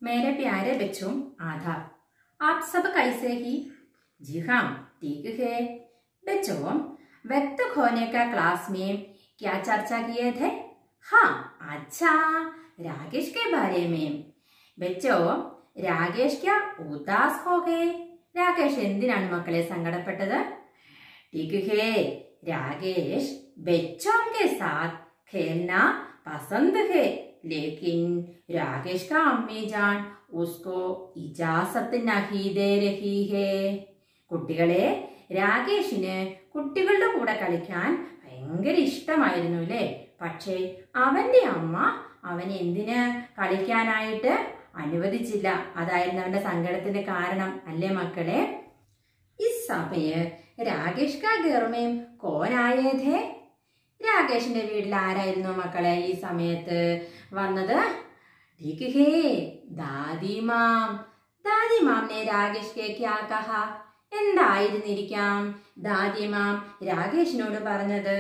मेरे प्यारे बच्चों आदाब आप सब कैसे ही जी हाँ ठीक है बच्चों व्यक्त होने का क्लास में क्या चर्चा किए थे हाँ अच्छा राकेश के बारे में ബച്ചോ രാകേഷ് ക്യാ ഉദാസ് ഹോ ഗേ രാകേഷ് എന്തിനാണ് മക്കളെ സങ്കടപ്പെട്ടത് ठीक है राकेश बच्चों के साथ खेलना पसंद है लेकिन राकेश का अम्मी जान उसको इजाजत नहीं दे रही है കുട്ടികളെ രാകേഷിന് കുട്ടികളുടെ കൂടെ കളിക്കാൻ ഭയങ്കര ഇഷ്ടമായിരുന്നു അല്ലേ പക്ഷേ അവന്റെ അമ്മ അവനെ എന്തിന് കളിക്കാനായിട്ട് അനുവദിച്ചില്ല അതായിരുന്നു അവന്റെ സങ്കടത്തിന്റെ കാരണം അല്ലേ മക്കളെ ഈ സമയ രാകേഷ് കാ ഗർമയും കോനായതേ രാകേഷിന്റെ വീട്ടിൽ ആരായിരുന്നു മക്കളെ ഈ സമയത്ത് വന്നത് ठीक है ദാദി മാം ദാദി മാമിനെ രാകേഷ് കെ ക്യാ കഹ എന്തായിരുന്നിരിക്കാം ദാദി മാം രാകേഷിനോട് പറഞ്ഞത്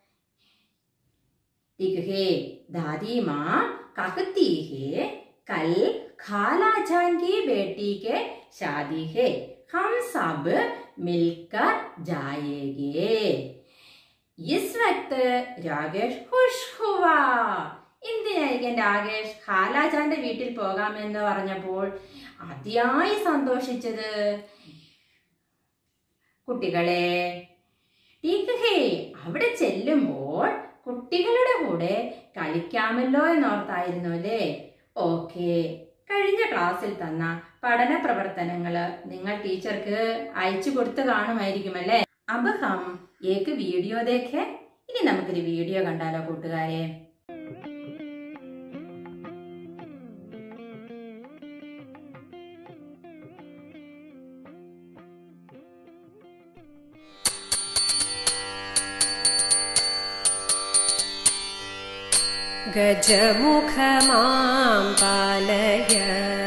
ठीक है दादी माँ कहती है कल खाला जान की बेटी के शादी है हम सब मिलकर जाएंगे इस वक्त രാകേഷ് ഖുഷ് ഹുവാ എന്തിനായിരിക്കും രാകേഷ് ഖാലാജാന്റെ വീട്ടിൽ പോകാമെന്ന് പറഞ്ഞപ്പോൾ അതിയായി സന്തോഷിച്ചത് കുട്ടികളെ ടീക്ക് ഹേ അവിടെ ചെല്ലുമ്പോൾ കുട്ടികളുടെ കൂടെ കളിക്കാമല്ലോ എന്നോർത്തായിരുന്നു അല്ലേ ഓക്കെ കഴിഞ്ഞ ക്ലാസ്സിൽ തന്ന പഠന പ്രവർത്തനങ്ങള് നിങ്ങൾ ടീച്ചർക്ക് അയച്ചു കൊടുത്തു കാണുമായിരിക്കും അല്ലേ അബ് ഹം ഏക്ക് വീഡിയോ ദേഖേ ഇനി നമുക്കൊരു വീഡിയോ കണ്ടാലോ കൂട്ടുകാരെ गजमुख मां पालय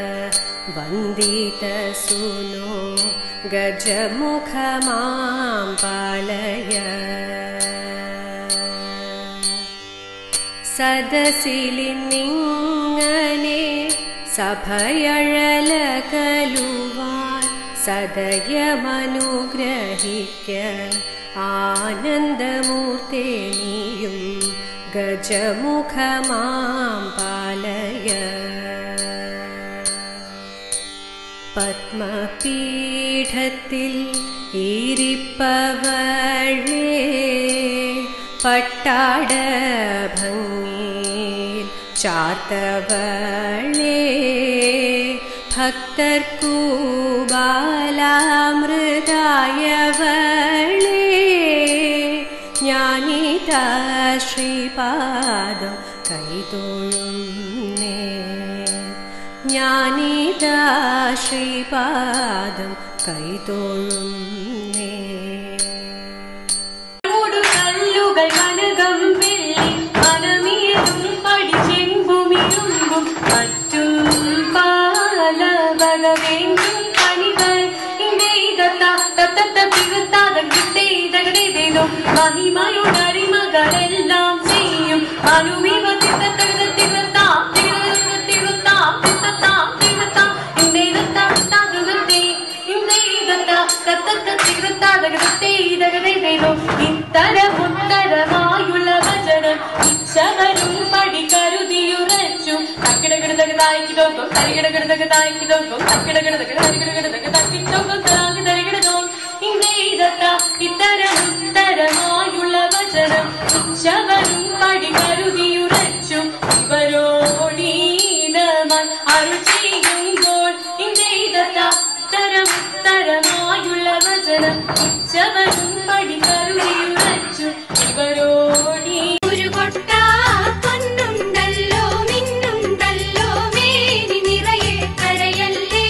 वन्दितसुनो गजमुख मां पालय സദസിലിന്നിങ്ങനെ സഭയഴലകലുവാൻ സദയമനുഗ്രഹിക്ക ആനന്ദമൂർത്തേ നീയും ഗജമുഖമാം പാലയ പത്മപീഠത്തിൽ ഇരിപ്പവളേ പട്ടാട ഭംഗിയിൽ ചാത്തവളേ ഭക്തർക്കൂ ബാലാമൃതായവളേ ജ്ഞാനിതാ ശ്രീപാദം കൈതൊഴുന്നേ ജ്ഞാനിതാ ശ്രീപാദം കൈതൊഴുന്നേ കല്ലുകൾ കനകം വെള്ളി മനമിയതും പഠിച്ചെങ്കുമിരുമ്പും മറ്റും പാലവക വേണ്ടും പണികൾ മഹിമയുടരിമകളെല്ലാം ചെയ്യും അനുവിവ തിരുത്താം തിരുത്താം തിരുത്താം തിരുത്താം തിരുത്താം ഇന്ത്യത്തെ ഇത്തരമുത്തരമായുള്ള വചനം ഉച്ചവരും പടി കരുതിയുറച്ചു തക്കിടകിടതക തായ്ക്കിടോക്കും തരികിടകിടതക തായ്ക്കിടോക്കും തക്കിടകിടതക തരികിടകിടതക തക്കിട്ടോക്കും താങ്ങി തരികിടതോ ഇതത്ത ഇത്തരമുത്തരമായുള്ള വചനം ഉച്ചവരും പടി കരുതിയുറച്ചു ഇവരോടീതമായി അരുൾ ചെയ്യുമ്പോൾ ഇതത്ത തരം തരമായുള്ള വചനം ഉച്ചവരും പടി കരുതിയുറച്ചു ഇവരോടീ ഒരു കൊട്ട പൊന്നുണ്ടല്ലോ മിന്നുണ്ടല്ലോ മേനി നിറയെ കരയല്ലേ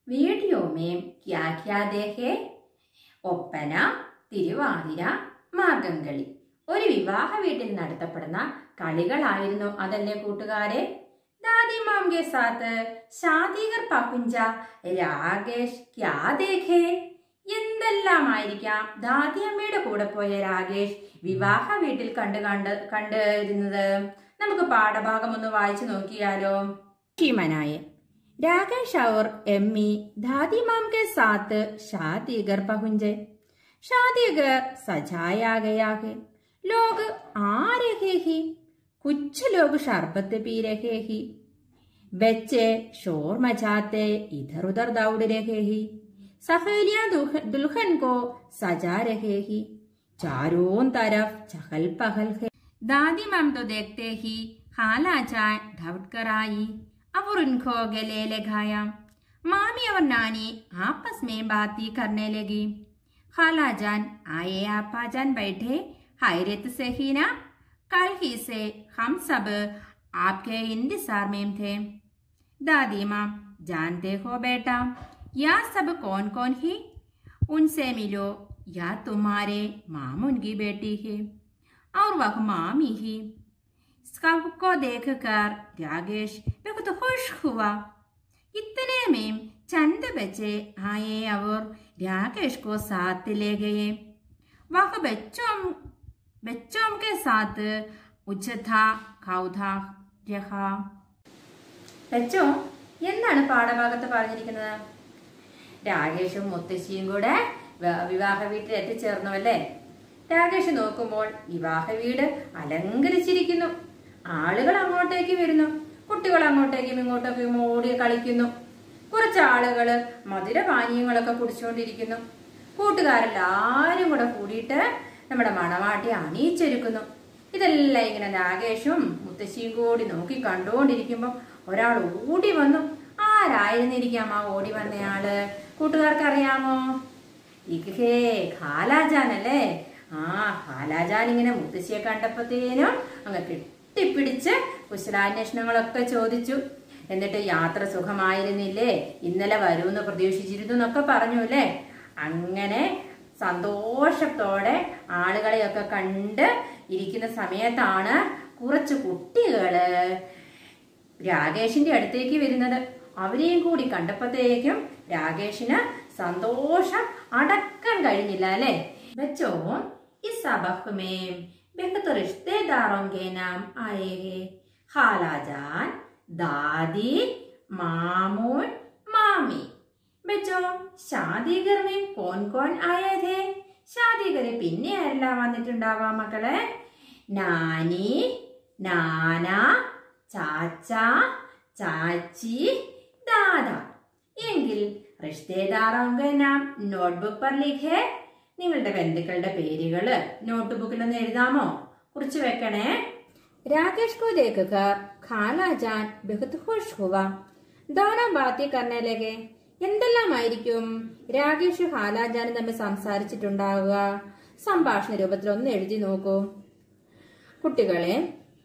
വീഡിയോ മേം ക്യാ ക്യാ ദേഹേ ഒപ്പന തിരുവാതിര മാർഗംകളി ഒരു വിവാഹ വീട്ടിൽ നടത്തപ്പെടുന്ന കളികളായിരുന്നു അതല്ലേ കൂട്ടുകാരെ ദാദി മാം കെ സാത്ത് ഷാദികർ പകുഞ്ച രാകേഷ് ക്യാ ദേഖേ എന്തെല്ലാമായിരിക്കാം ദാദിയമ്മയുടെ കൂടെ പോയ രാകേഷ് വിവാഹ വീട്ടിൽ കണ്ട് കണ്ട് കണ്ടിരുന്നത് നമുക്ക് പാഠഭാഗം ഒന്ന് വായിച്ചു നോക്കിയാലോ ക്ഷീമനായ രാകേഷ് और एम्मी दादी माम के साथ शादी घर पहुंचे शादी घर सजाया गया है लोग आ रहे हैं कुछ लोग शरबत पी रहे हैं बच्चे शोर मचाते इधर उधर दौड़ रहे हैं सहेलियां दुल्हन दुल्हन को सजा रहे हैं चारों तरफ चहल पहल है दादी माम तो देखते ही खाला जान दौड़ कर आई और उनको गले लगाया मामी और नानी आपस में बातें करने लगी खाला जान आए आपा जान बैठे हैरत से ही ना कल ही से हम सब आपके इंतजार में थे दादी माँ जानते हो बेटा यह सब कौन कौन है उनसे मिलो या तुम्हारे मामून की बेटी है और वह मामी ही सबको देखकर रागेश बहुत खुश हुआ इतने में चंद बच्चे आए और राकेश को साथ ले गए वह बच्चों बच्चों के साथ ഉച്ചथा കൗधा രഹാ ബച്ചോ എന്താണ് പാഠഭാഗത്ത് പറഞ്ഞിരിക്കുന്നത് രാകേഷും മുത്തശ്ശിയും കൂടെ വ- വിവാഹ വീട്ടിൽ എത്തിച്ചേർന്നു അല്ലേ രാകേഷ് നോക്കുമ്പോൾ വിവാഹ വീട് അലങ്കരിച്ചിരിക്കുന്നു ആളുകൾ അങ്ങോട്ടേക്ക് വരുന്നു കുട്ടികൾ അങ്ങോട്ടേക്കും ഇങ്ങോട്ടേക്കും ഓടി കളിക്കുന്നു കുറച്ച് ആളുകള് മധുരപാനീയങ്ങളൊക്കെ കുടിച്ചുകൊണ്ടിരിക്കുന്നു കൂട്ടുകാരെല്ലാരും കൂടെ കൂടിയിട്ട് നമ്മുടെ മണവാട്ടി അണിയിച്ചൊരുക്കുന്നു ഇതെല്ലാം ഇങ്ങനെ രാകേഷും മുത്തശ്ശിയും കൂടി നോക്കി കണ്ടുകൊണ്ടിരിക്കുമ്പോൾ ഒരാൾ ഓടി വന്നു ആരായിരുന്നിരിക്കാം ആ ഓടി വന്നയാള് കൂട്ടുകാർക്ക് അറിയാമോ ഇഖേ ഖാലാജാൻ അല്ലേ ആ ഖാലാജാൻ ഇങ്ങനെ മുത്തശ്ശിയെ കണ്ടപ്പോഴത്തേനും അങ്ങ് കെട്ടിപ്പിടിച്ച് കുശലാന്വേഷണങ്ങളൊക്കെ ചോദിച്ചു എന്നിട്ട് യാത്ര സുഖമായിരുന്നില്ലേ ഇന്നലെ വരുമെന്ന് പ്രതീക്ഷിച്ചിരുന്നു എന്നൊക്കെ പറഞ്ഞു അല്ലേ അങ്ങനെ സന്തോഷത്തോടെ ആളുകളെയൊക്കെ കണ്ട് ഇരിക്കുന്ന സമയത്താണ് കുറച്ച് കുട്ടികള് രാകേഷിന്റെ അടുത്തേക്ക് വരുന്നത് അവരെയും കൂടി കണ്ടപ്പോഴത്തേക്കും രാകേഷിന് സന്തോഷം അടക്കാൻ കഴിഞ്ഞില്ല അല്ലെ ബച്ചോ इस सबक में बेहद रिश्तेदारों के नाम आए हैं खालाजान दादी मामून मामी ബച്ചോ ഷാദിഗർ में कौन कौन आए थे ഷാദിഗറിൽ പിന്നെ ആരെല്ലാം വന്നിട്ടുണ്ടാവാം മക്കളെ നാനി നാന ചാച്ച ചാച്ചി ദാദ എങ്കിൽ റിഷ്തേദാറോങ്ക നാം നോട്ട്ബുക്ക് പർ ലിഖേ നിങ്ങളുടെ ബന്ധുക്കളുടെ പേരുകള് നോട്ട്ബുക്കിൽ ഒന്ന് എഴുതാമോ കുറിച്ച് വെക്കണേ രാകേഷ് को देखकर खाला जान बहुत खुश हुआ दोनों बातें करने लगे എന്തെല്ലാമായിരിക്കും രാകേഷ് ഹാലാജാനും തമ്മിൽ സംസാരിച്ചിട്ടുണ്ടാവുക സംഭാഷണ രൂപത്തിൽ ഒന്ന് എഴുതി നോക്കൂ കുട്ടികളെ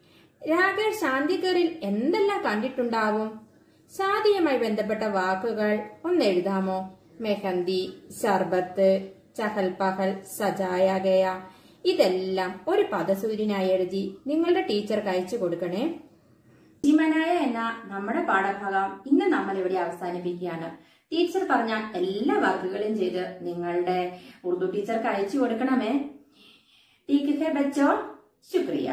രാകേഷ് ശാന്തിഗറിൽ എന്തെല്ലാം കണ്ടിട്ടുണ്ടാവും ശാദിയുമായി ബന്ധപ്പെട്ട വാക്കുകൾ ഒന്ന് എഴുതാമോ മെഹന്തി സർബത്ത് ചഹൽ പഹൽ സജായ ഗയ ഇതെല്ലാം ഒരു പദസൂര്യനായി എഴുതി നിങ്ങളുടെ ടീച്ചർക്ക് അയച്ചു കൊടുക്കണേ ജീവനായ എന്ന നമ്മുടെ പാഠഭാഗം ഇന്ന് നമ്മൾ ഇവിടെ അവസാനിപ്പിക്കുകയാണ് ടീച്ചർ പറഞ്ഞ എല്ലാ വർക്കുകളും ചെയ്ത് നിങ്ങളുടെ ഉറുദു ടീച്ചർക്ക് അയച്ചു കൊടുക്കണമേ ടീക്ക് ഹെ ബച്ചോ ശുക്രിയ